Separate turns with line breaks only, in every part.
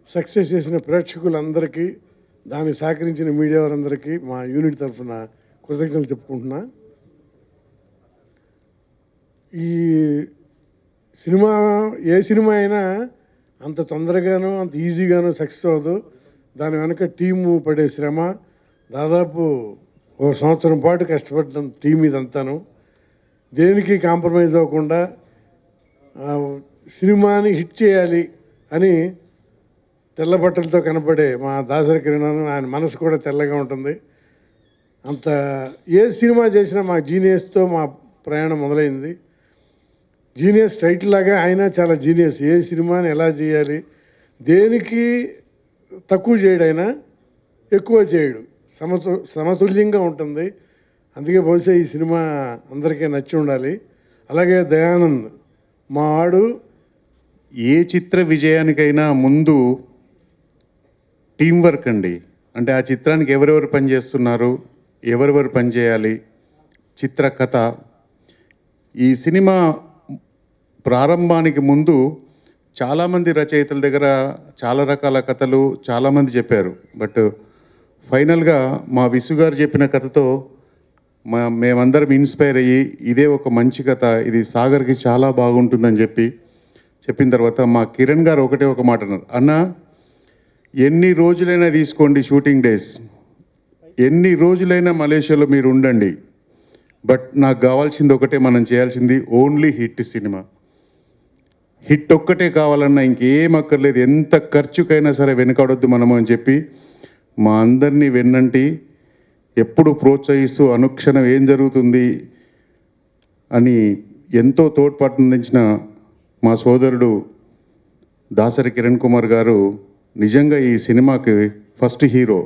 Success చేసిన ప్రేక్షకులందరికీ దాన్ని సహకరించిన మీడియా వారందరికీ మా యూనిట్ తరఫున కృతజ్ఞతలు చెప్పుకుంటున్నా ఈ సినిమా ఏ సినిమా అయినా అంత తొందరగానో అంత ఈజీగానో సక్సెస్ అవ్వదు దాని వెనక టీము పడే శ్రమ దాదాపు ఓ సంవత్సరం పాటు కష్టపడ్డ టీం ఇదంతాను దేనికి కాంప్రమైజ్ అవ్వకుండా ఆ, సినిమాని హిట్ చేయాలి అని తెల్ల బట్టలతో కనపడే మా దాసరి కిరణ్ ఆయన మనసు కూడా తెల్లగా ఉంటుంది అంత ఏ సినిమా చేసినా మా జీనియస్తో మా ప్రయాణం మొదలైంది జీనియస్ టైటిల్ లాగా ఆయన చాలా జీనియస్ ఏ సినిమాని ఎలా చేయాలి దేనికి తక్కువ చేయడు ఆయన ఎక్కువ చేయడు సమతు సమతుల్యంగా ఉంటుంది అందుకే బహుశా ఈ సినిమా అందరికీ నచ్చి ఉండాలి అలాగే దయానంద్ మా వాడు
ఏ చిత్ర విజయానికైనా ముందు టీం వర్క్ అండి అంటే ఆ చిత్రానికి ఎవరెవరు పనిచేస్తున్నారు ఎవరెవరు పనిచేయాలి చిత్ర కథ ఈ సినిమా ప్రారంభానికి ముందు చాలామంది రచయితల దగ్గర చాలా రకాల కథలు చాలామంది చెప్పారు బట్ ఫైనల్గా మా విసు గారు చెప్పిన కథతో మా మేమందరం ఇన్స్పైర్ అయ్యి ఇదే ఒక మంచి కథ ఇది సాగర్కి చాలా బాగుంటుందని చెప్పి చెప్పిన తర్వాత మా కిరణ్ గారు ఒకటే ఒక మాట అన్నారు అన్న ఎన్ని రోజులైనా తీసుకోండి షూటింగ్ డేస్ ఎన్ని రోజులైనా మలేషియాలో మీరు ఉండండి బట్ నాకు కావాల్సింది ఒకటే మనం చేయాల్సింది ఓన్లీ హిట్ సినిమా హిట్ ఒక్కటే కావాలన్నా ఇంకేం అక్కర్లేదు ఎంత ఖర్చుకైనా సరే వెనకాడొద్దు మనము అని చెప్పి మా అందరినీ వెన్నంటి ఎప్పుడు ప్రోత్సహిస్తూ అనుక్షణం ఏం జరుగుతుంది అని ఎంతో తోడ్పాటు అందించిన మా సోదరుడు దాసరి కిరణ్ కుమార్ గారు నిజంగా ఈ సినిమాకి ఫస్ట్ హీరో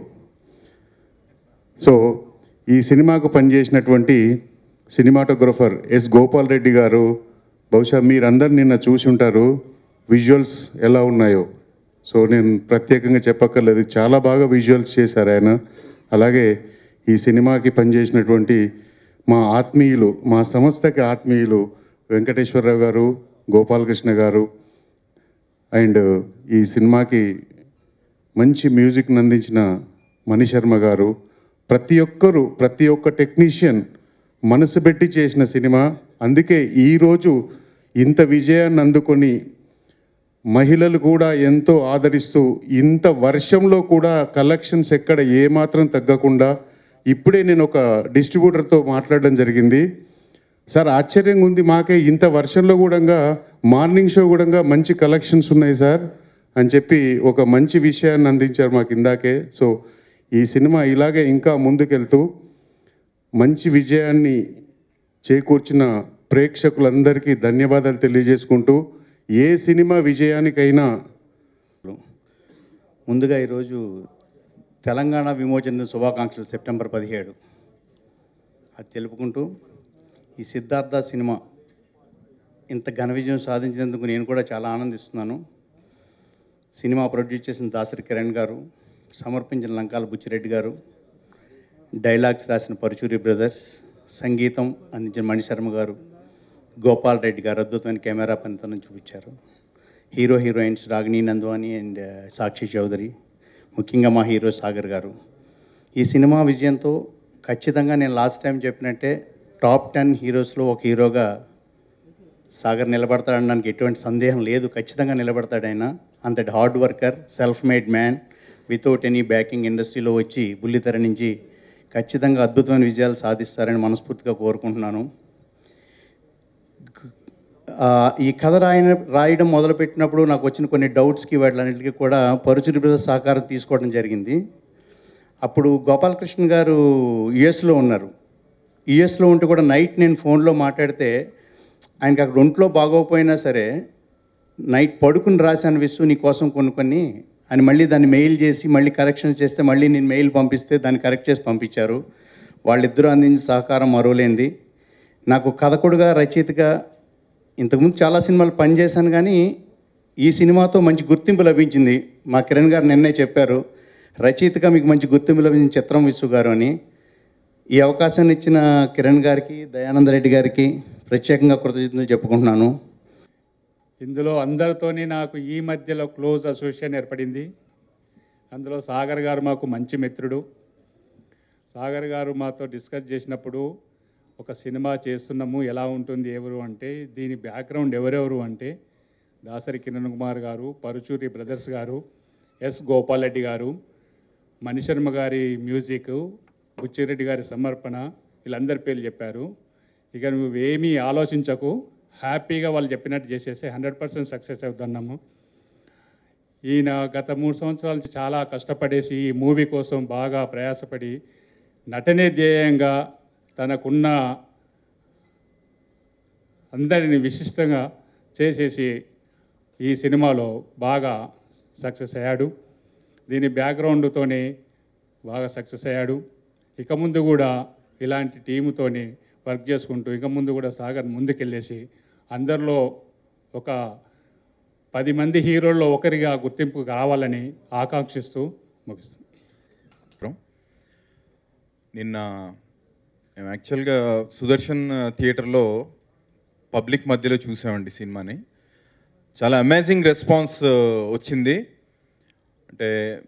సో ఈ సినిమాకు పనిచేసినటువంటి సినిమాటోగ్రఫర్ ఎస్ గోపాల్ రెడ్డి గారు బహుశా మీరందరు నిన్న చూసి ఉంటారు విజువల్స్ ఎలా ఉన్నాయో సో నేను ప్రత్యేకంగా చెప్పక్కర్లేదు చాలా బాగా విజువల్స్ చేశారు ఆయన అలాగే ఈ సినిమాకి పనిచేసినటువంటి మా ఆత్మీయులు మా సంస్థకి ఆత్మీయులు వెంకటేశ్వరరావు గారు గోపాలకృష్ణ గారు అండ్ ఈ సినిమాకి మంచి మ్యూజిక్ని అందించిన మణిశర్మ గారు ప్రతి ఒక్కరు ప్రతి ఒక్క టెక్నీషియన్ మనసు పెట్టి చేసిన సినిమా అందుకే ఈరోజు ఇంత విజయాన్ని అందుకొని మహిళలు కూడా ఎంతో ఆదరిస్తూ ఇంత వర్షంలో కూడా కలెక్షన్స్ ఎక్కడ ఏమాత్రం తగ్గకుండా ఇప్పుడే నేను ఒక డిస్ట్రిబ్యూటర్తో మాట్లాడడం జరిగింది సార్ ఆశ్చర్యంగా ఉంది మాకే ఇంత వర్షంలో కూడా మార్నింగ్ షో కూడా మంచి కలెక్షన్స్ ఉన్నాయి సార్ అని చెప్పి ఒక మంచి విషయాన్ని అందించారు మాకు ఇందాకే సో ఈ సినిమా ఇలాగే ఇంకా ముందుకెళ్తూ మంచి విజయాన్ని చేకూర్చిన ప్రేక్షకులందరికీ ధన్యవాదాలు తెలియజేసుకుంటూ ఏ సినిమా విజయానికైనా
ముందుగా ఈరోజు తెలంగాణ విమోచన దిన శుభాకాంక్షలు సెప్టెంబర్ పదిహేడు అది తెలుపుకుంటూ ఈ సిద్ధార్థ సినిమా ఇంత ఘన విజయం సాధించినందుకు నేను కూడా చాలా ఆనందిస్తున్నాను సినిమా ప్రొడ్యూస్ చేసిన దాసరి కిరణ్ గారు సమర్పించిన లంకాల బుచ్చిరెడ్డి గారు డైలాగ్స్ రాసిన పరుచూరి బ్రదర్స్ సంగీతం అందించిన మణిశర్మ గారు గోపాల్ రెడ్డి గారు అద్భుతమైన కెమెరా పనితనం చూపించారు hero heroines Ragini Nandvani and Sakshi Chaudhary ముఖ్యంగా మా హీరో సాగర్ గారు ఈ సినిమా విజయంతో ఖచ్చితంగా నేను లాస్ట్ టైం చెప్పినట్టే టాప్ టెన్ హీరోస్లో ఒక హీరోగా సాగర్ నిలబడతాడనడానికి ఎటువంటి సందేహం లేదు ఖచ్చితంగా నిలబడతాడు ఆయన అంతటి hard worker self made man without any backing ఇండస్ట్రీలో వచ్చి బుల్లితెర నుంచి ఖచ్చితంగా అద్భుతమైన విజయాలు సాధిస్తారని మనస్ఫూర్తిగా కోరుకుంటున్నాను ఆ, ఈ కథ రాయన రాయడం మొదలుపెట్టినప్పుడు నాకు వచ్చిన కొన్ని డౌట్స్కి వాటిలన్నిటికీ కూడా పరుచురి బ్రదర్స్ సహకారం తీసుకోవడం జరిగింది అప్పుడు గోపాలకృష్ణ గారు యుఎస్లో ఉన్నారు యుఎస్లో ఉంటే కూడా నైట్ నేను ఫోన్లో మాట్లాడితే ఆయనకి అక్కడ ఒంట్లో బాగోకపోయినా సరే నైట్ పడుకుని రాశాను విసు నీ కోసం కొన్ని కొన్ని అని మళ్ళీ దాన్ని మెయిల్ చేసి మళ్ళీ కరెక్షన్స్ చేస్తే మళ్ళీ నేను మెయిల్ పంపిస్తే దాన్ని కరెక్ట్ చేసి పంపించారు వాళ్ళిద్దరూ అందించిన సహకారం మరోలేంది నాకు కథకుడుగా రచయితగా ఇంతకుముందు చాలా సినిమాలు పనిచేశాను కానీ ఈ సినిమాతో మంచి గుర్తింపు లభించింది మా కిరణ్ గారు నిన్నే చెప్పారు రచయితగా మీకు మంచి గుర్తింపు లభించిన చిత్రం విసు గారు అని ఈ అవకాశాన్ని ఇచ్చిన కిరణ్ గారికి దయానంద రెడ్డి గారికి ప్రత్యేకంగా కృతజ్ఞతలు చెప్పుకుంటున్నాను
ఇందులో అందరితోని నాకు ఈ మధ్యలో క్లోజ్ అసోసియేషన్ ఏర్పడింది అందులో సాగర్ గారు మాకు మంచి మిత్రుడు సాగర్ గారు మాతో డిస్కస్ చేసినప్పుడు ఒక సినిమా చేస్తున్నాము ఎలా ఉంటుంది ఎవరు అంటే దీని బ్యాక్గ్రౌండ్ ఎవరెవరు అంటే దాసరి కిరణ్ కుమార్ గారు పరుచూరి బ్రదర్స్ గారు ఎస్ గోపాల్ రెడ్డి గారు మణిశర్మ గారి మ్యూజిక్ బుచ్చిరెడ్డి గారి సమర్పణ వీళ్ళందరి పేర్లు చెప్పారు ఇక నువ్వేమీ ఆలోచించకు హ్యాపీగా వాళ్ళు చెప్పినట్టు చేసేస్తే హండ్రెడ్ పర్సెంట్ సక్సెస్ అవుతున్నాము ఈయన గత మూడు సంవత్సరాల నుంచి చాలా కష్టపడేసి ఈ మూవీ కోసం బాగా ప్రయాసపడి నటనే ధ్యేయంగా తనకున్న అందరిని విశిష్టంగా చేసేసి ఈ సినిమాలో బాగా సక్సెస్ అయ్యాడు దీని బ్యాక్గ్రౌండ్తోనే బాగా సక్సెస్ అయ్యాడు ఇక ముందు కూడా ఇలాంటి టీముతోని వర్క్ చేసుకుంటూ ఇక ముందు కూడా సాగర్ ముందుకెళ్ళేసి అందరిలో ఒక పది మంది హీరోల్లో ఒకరిగా గుర్తింపు కావాలని ఆకాంక్షిస్తూ ముగిస్తాను
చిత్రం నిన్న మేము యాక్చువల్గా సుదర్శన్ థియేటర్లో పబ్లిక్ మధ్యలో చూసామండి సినిమాని చాలా అమేజింగ్ రెస్పాన్స్ వచ్చింది అంటే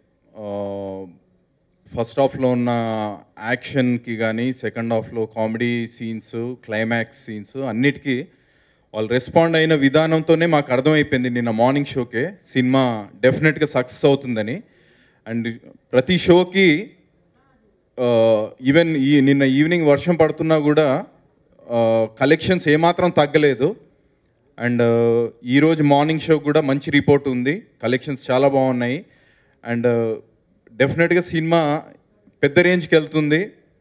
ఫస్ట్ హాఫ్లో ఉన్న యాక్షన్కి కానీ సెకండ్ హాఫ్లో కామెడీ సీన్స్ క్లైమాక్స్ సీన్స్ అన్నిటికీ వాళ్ళు రెస్పాండ్ అయిన విధానంతోనే మాకు అర్థమైపోయింది నిన్న మార్నింగ్ షోకే సినిమా డెఫినెట్గా సక్సెస్ అవుతుందని అండ్ ప్రతి షోకి ఈవెన్ ఈ నిన్న ఈవినింగ్ వర్షం పడుతున్నా కూడా కలెక్షన్స్ ఏమాత్రం తగ్గలేదు అండ్ ఈరోజు మార్నింగ్ షో కూడా మంచి రిపోర్ట్ ఉంది కలెక్షన్స్ చాలా బాగున్నాయి అండ్ డెఫినెట్గా సినిమా పెద్ద రేంజ్కి వెళ్తుంది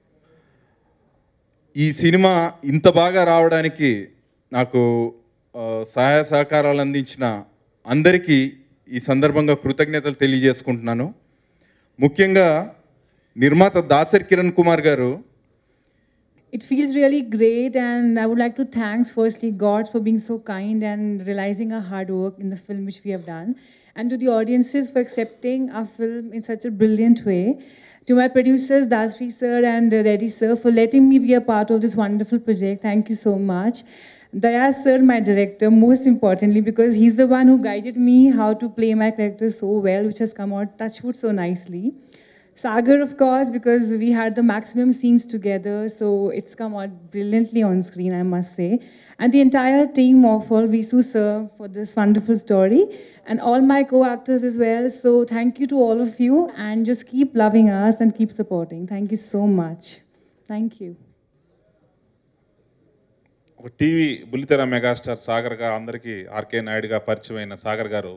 ఈ సినిమా ఇంత బాగా రావడానికి నాకు ఆ, సహాయ సహకారాలు అందించిన అందరికీ ఈ సందర్భంగా కృతజ్ఞతలు తెలియజేసుకుంటున్నాను ముఖ్యంగా నిర్మాత దాసరి కిరణ్ కుమార్ గారు
It feels really great, and I would like to thanks firstly God for being so kind and realizing our hard work in the film which we have done, and to the audiences for accepting our film in such a brilliant way. To my producers, Dasri sir and uh, Reddy sir, for letting me be a part of this wonderful project. Thank you so much. Dayas sir, my director, most importantly, because he's the one who guided me how to play my character so well, which has come out touchwood so nicely. Sagar, of course, because we had the maximum scenes together, so it's come out brilliantly on screen, I must say. And the entire team of all Visu sir for this wonderful story, and all my co-actors as well. So thank you to all of you, and just keep loving us and keep supporting. Thank you so much. Thank you.
ఒక TV బుల్లితెర megastar సాగర్గా అందరికీ RK నాయుడుగా పరిచయమైన సాగర్ గారు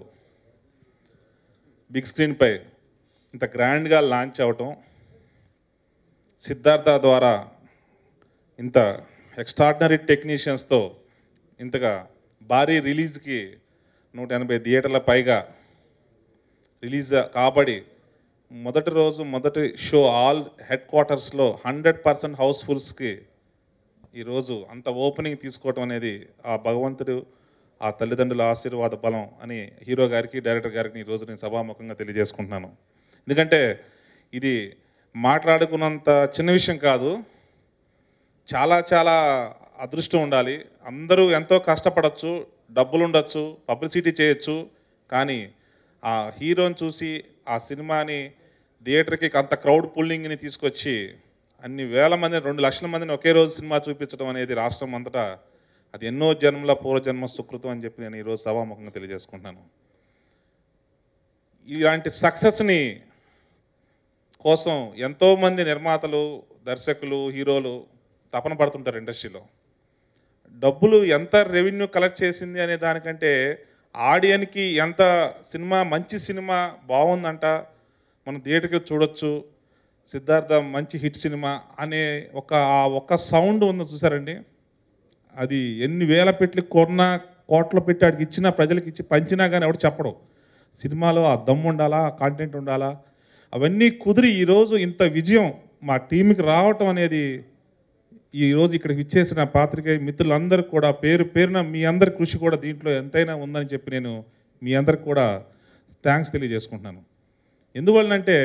big స్క్రీన్పై ఇంత గ్రాండ్గా launch అవటం సిద్ధార్థ ద్వారా ఇంత ఎక్స్ట్రాడినరీ టెక్నీషియన్స్తో ఇంతగా భారీ రిలీజ్కి నూట ఎనభై థియేటర్ల పైగా రిలీజ్ కాబడి మొదటి రోజు మొదటి షో ఆల్ హెడ్ క్వార్టర్స్లో హండ్రెడ్ పర్సెంట్ హౌస్ఫుల్స్కి ఈరోజు అంత ఓపెనింగ్ తీసుకోవటం అనేది ఆ భగవంతుడు ఆ తల్లిదండ్రుల ఆశీర్వాద బలం అని హీరో గారికి డైరెక్టర్ గారికి ఈరోజు నేను సభాముఖంగా తెలియజేసుకుంటున్నాను ఎందుకంటే ఇది మాట్లాడుకున్నంత చిన్న విషయం కాదు చాలా చాలా అదృష్టం ఉండాలి అందరూ ఎంతో కష్టపడచ్చు డబ్బులు ఉండొచ్చు పబ్లిసిటీ చేయొచ్చు కానీ ఆ హీరోని చూసి ఆ సినిమాని థియేటర్కి అంత క్రౌడ్ పుల్లింగ్ని తీసుకొచ్చి అన్ని వేల మంది రెండు లక్షల మందిని ఒకే రోజు సినిమా చూపించడం అనేది రాష్ట్రం అంతటా అది ఎన్నో జన్మల పూర్వజన్మ సుకృతం అని చెప్పి నేను ఈరోజు సభాముఖంగా తెలియజేసుకుంటున్నాను ఇలాంటి సక్సెస్ని కోసం ఎంతోమంది నిర్మాతలు దర్శకులు హీరోలు తపన పడుతుంటారు ఇండస్ట్రీలో డబ్బులు ఎంత రెవెన్యూ కలెక్ట్ చేసింది అనే దానికంటే ఆడియన్కి ఎంత సినిమా మంచి సినిమా బాగుందంట మనం థియేటర్కి చూడొచ్చు సిద్ధార్థ మంచి హిట్ సినిమా అనే ఒక ఆ ఒక్క సౌండ్ ఉంది చూసారండి అది ఎన్ని వేల పెట్టి కొన్నా కోట్ల పెట్టి ఆడికి ఇచ్చినా ప్రజలకు ఇచ్చి పంచినా కానీ ఎవడు చెప్పడు సినిమాలో ఆ దమ్ము ఉండాలా ఆ కాంటెంట్ ఉండాలా అవన్నీ కుదిరి ఈరోజు ఇంత విజయం మా టీంకి రావటం అనేది ఈరోజు ఇక్కడికి ఇచ్చేసిన పాత్రికేయ మిత్రులందరూ కూడా పేరు పేరున మీ అందరి కృషి కూడా దీంట్లో ఎంతైనా ఉందని చెప్పి నేను మీ అందరికి కూడా థ్యాంక్స్ తెలియజేసుకుంటున్నాను ఎందువలనంటే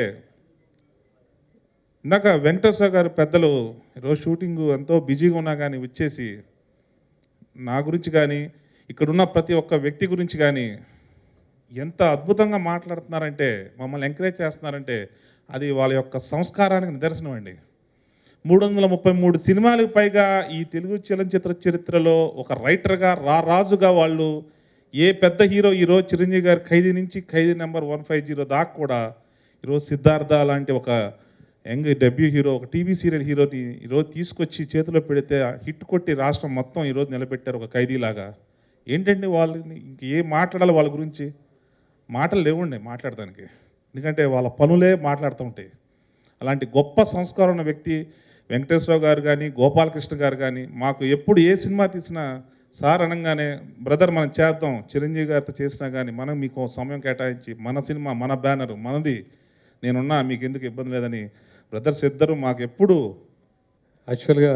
ఇందాక వెంకటేశ్వర గారు పెద్దలు ఈరోజు షూటింగ్ ఎంతో బిజీగా ఉన్నా కానీ వచ్చేసి నా గురించి కానీ ఇక్కడున్న ప్రతి ఒక్క వ్యక్తి గురించి కానీ ఎంత అద్భుతంగా మాట్లాడుతున్నారంటే మమ్మల్ని ఎంకరేజ్ చేస్తున్నారంటే అది వాళ్ళ యొక్క సంస్కారానికి నిదర్శనం అండి మూడు వందల ముప్పై మూడు సినిమాలకు పైగా ఈ తెలుగు చలనచిత్ర చరిత్రలో ఒక రైటర్గా రా రాజుగా వాళ్ళు ఏ పెద్ద హీరో ఈరోజు చిరంజీవి గారి ఖైదీ నుంచి Khaidi number one five zero దాకా కూడా ఈరోజు సిద్ధార్థ లాంటి ఒక యంగ్ డెబ్యూ హీరో ఒక టీవీ సీరియల్ హీరోని ఈరోజు తీసుకొచ్చి చేతిలో పెడితే హిట్ కొట్టి రాష్ట్రం మొత్తం ఈరోజు నిలబెట్టారు ఒక ఖైదీలాగా ఏంటండి వాళ్ళని ఇంక ఏం మాట్లాడాలి వాళ్ళ గురించి మాటలు లేవుండే మాట్లాడడానికి ఎందుకంటే వాళ్ళ పనులే మాట్లాడుతూ ఉంటాయి అలాంటి గొప్ప సంస్కారం ఉన్న వ్యక్తి వెంకటేశ్వరరావు గారు కానీ గోపాలకృష్ణ గారు కానీ మాకు ఎప్పుడు ఏ సినిమా తీసినా సార్ అనగానే బ్రదర్ మనం చేద్దాం చిరంజీవి గారితో చేసినా కానీ మనం మీకు సమయం కేటాయించి మన సినిమా మన బ్యానర్ మనది నేనున్నా మీకు ఎందుకు ఇబ్బంది లేదని బ్రదర్స్ ఇద్దరు మాకు ఎప్పుడు
యాక్చువల్గా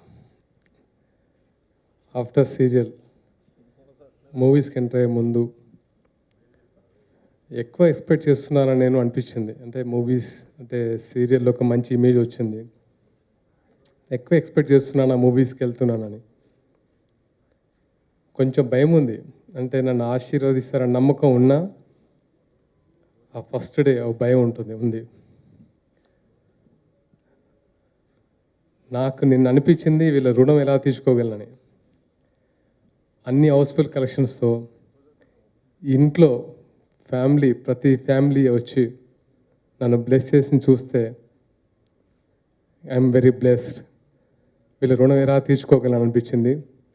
ఆఫ్టర్ సీరియల్ మూవీస్కి ఎంటర్ అయ్యే ముందు ఎక్కువ ఎక్స్పెక్ట్ చేస్తున్నానని నేను అనిపించింది అంటే మూవీస్ అంటే సీరియల్లో ఒక మంచి ఇమేజ్ వచ్చింది ఎక్కువ ఎక్స్పెక్ట్ చేస్తున్నాను ఆ మూవీస్కి వెళ్తున్నానని కొంచెం భయం ఉంది అంటే నన్ను ఆశీర్వదిస్తారని నమ్మకం ఉన్నా ఆ ఫస్ట్ డే ఒక భయం ఉంటుంది ఉంది నాకు నిన్న అనిపించింది వీళ్ళ రుణం ఎలా తీసుకోగలనని అన్ని హౌస్ఫుల్ కలెక్షన్స్తో ఇంట్లో ఫ్యామిలీ ప్రతి ఫ్యామిలీ వచ్చి నన్ను బ్లెస్ చేసి చూస్తే ఐఎమ్ వెరీ బ్లెస్డ్ వీళ్ళ రుణం ఎలా తీర్చుకోగలను అనిపించింది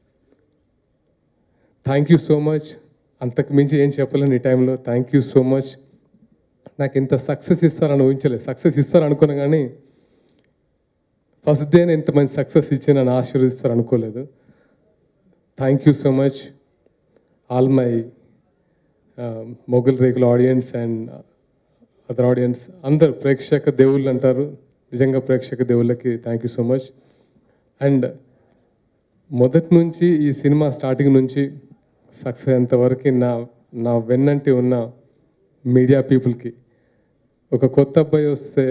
థ్యాంక్ యూ సో మచ్ అంతకు మించి ఏం చెప్పలేను ఈ టైంలో థ్యాంక్ యూ సో మచ్ నాకు ఇంత సక్సెస్ ఇస్తారని ఊహించలేదు సక్సెస్ ఇస్తారు అనుకున్నా కానీ ఫస్ట్ డేనే ఇంత మంచి సక్సెస్ ఇచ్చి నన్ను ఆశీర్వదిస్తారు అనుకోలేదు thank you so much all my Mogali Rekula audience and other audience అందరు ప్రేక్షక దేవుళ్ళు అంటారు నిజంగా ప్రేక్షక దేవుళ్ళకి thank you so much and మొదటి నుంచి ఈ సినిమా స్టార్టింగ్ నుంచి సక్సెస్ అయ్యేంతవరకు నా నా వెన్నంటి ఉన్న మీడియా పీపుల్కి ఒక కొత్త అబ్బాయి వస్తే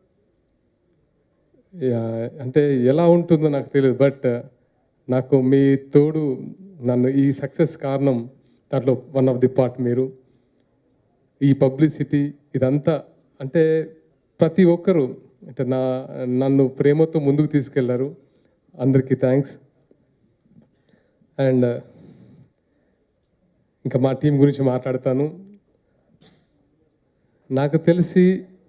యా, అంటే ఎలా ఉంటుందో నాకు తెలియదు బట్ నాకు మీ తోడు నన్ను ఈ సక్సెస్ కారణం దాంట్లో వన్ ఆఫ్ ది పార్ట్ మీరు ఈ పబ్లిసిటీ ఇదంతా అంటే ప్రతి ఒక్కరు అంటే నా నన్ను ప్రేమతో ముందుకు తీసుకెళ్లారు అందరికీ థ్యాంక్స్ అండ్ ఇంకా మా టీం గురించి మాట్లాడతాను నాకు తెలిసి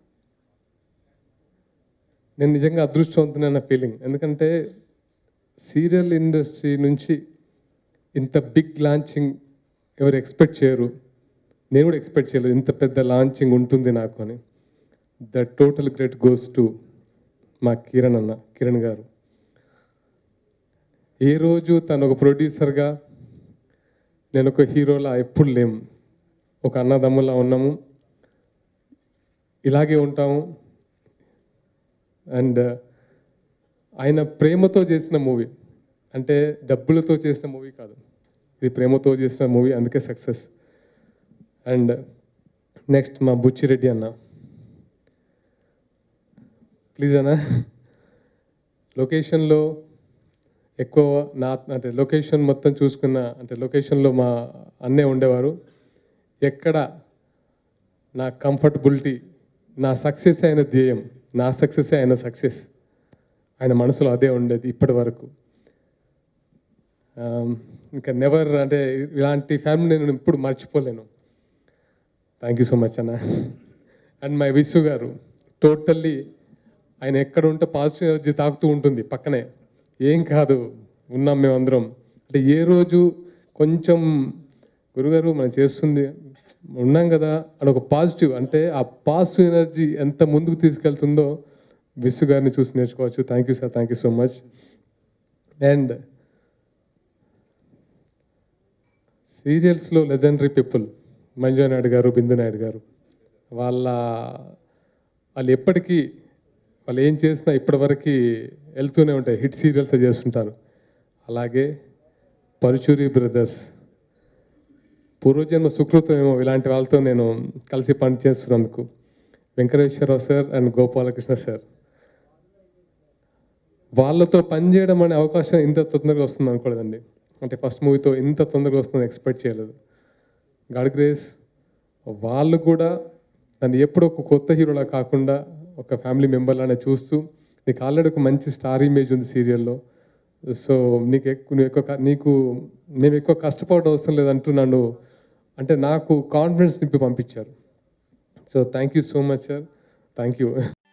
నేను నిజంగా అదృష్టవంతునన్న ఫీలింగ్ ఎందుకంటే సీరియల్ ఇండస్ట్రీ నుంచి ఇంత బిగ్ లాంచింగ్ ఎవరు ఎక్స్పెక్ట్ చేయరు నేను కూడా ఎక్స్పెక్ట్ చేయలేదు ఇంత పెద్ద లాంచింగ్ ఉంటుంది నాకు అని the total great goes to మా కిరణ్ అన్న కిరణ్ గారు ఏ రోజు తను ఒక ప్రొడ్యూసర్గా నేను ఒక హీరోలా ఎప్పుడు లేము ఒక అన్నదమ్ములా ఉన్నాము ఇలాగే ఉంటాము అండ్ ఆయన ప్రేమతో చేసిన మూవీ అంటే డబ్బులతో చేసిన మూవీ కాదు ఇది ప్రేమతో చేసిన మూవీ అందుకే సక్సెస్ అండ్ నెక్స్ట్ మా బుచ్చిరెడ్డి అన్న ప్లీజ్ అన్న లొకేషన్లో ఎక్కువ నా అంటే లొకేషన్ మొత్తం చూసుకున్న అంటే లొకేషన్లో మా అన్నే ఉండేవారు ఎక్కడ నా కంఫర్టబిలిటీ నా సక్సెస్ అయిన ధ్యేయం నా సక్సెస్ అయిన సక్సెస్ ఆయన మనసులో అదే ఉండేది ఇప్పటి వరకు ఆమ్, ఇంకా నెవర్ అంటే ఇలాంటి ఫ్యామిలీ నేను ఇప్పుడు మర్చిపోలేను థ్యాంక్ యూ సో మచ్ అన్న and my Visu garu totally ఆయన ఎక్కడ ఉంటే పాజిటివ్ ఎనర్జీ తాకుతూ ఉంటుంది పక్కనే ఏం కాదు ఉన్నాం మేమందరం అంటే ఏ రోజు కొంచెం గురుగారు మనం చేస్తుంది ఉన్నాం కదా అని ఒక పాజిటివ్ అంటే ఆ పాజిటివ్ ఎనర్జీ ఎంత ముందుకు తీసుకెళ్తుందో విసు గారిని చూసి నేర్చుకోవచ్చు thank you sir thank you so much and సీరియల్స్లో లెజెండరీ పీపుల్ మంజు నాయుడు గారు బిందు నాయుడు గారు వాళ్ళ వాళ్ళు ఎప్పటికీ వాళ్ళు ఏం చేసినా ఇప్పటివరకు వెళ్తూనే ఉంటాయి హిట్ సీరియల్స్ చేస్తుంటారు అలాగే పరుచూరి బ్రదర్స్ పూర్వజన్మ సుకృతం ఏమో ఇలాంటి వాళ్ళతో నేను కలిసి పని చేస్తున్నందుకు Venkateswararao sir and Gopalakrishna sir వాళ్ళతో పనిచేయడం అనే అవకాశం ఇంత తొందరగా వస్తుంది అనుకోలేదండి అంటే ఫస్ట్ మూవీతో ఇంత తొందరగా వస్తుందని ఎక్స్పెక్ట్ చేయలేదు గాడ్ గ్రేస్ వాళ్ళు కూడా నన్ను ఎప్పుడు ఒక కొత్త హీరోలా కాకుండా ఒక ఫ్యామిలీ మెంబర్లానే చూస్తూ నీకు ఆల్రెడీ ఒక మంచి స్టార్ ఇమేజ్ ఉంది సీరియల్లో సో నీకు ఎక్కువ నువ్వు ఎక్కువ క- నీకు మేము ఎక్కువ కష్టపడడం అవసరం లేదంటూ నన్ను అంటే నాకు కాన్ఫిడెన్స్ నింపి పంపించారు so thank you so much sir thank you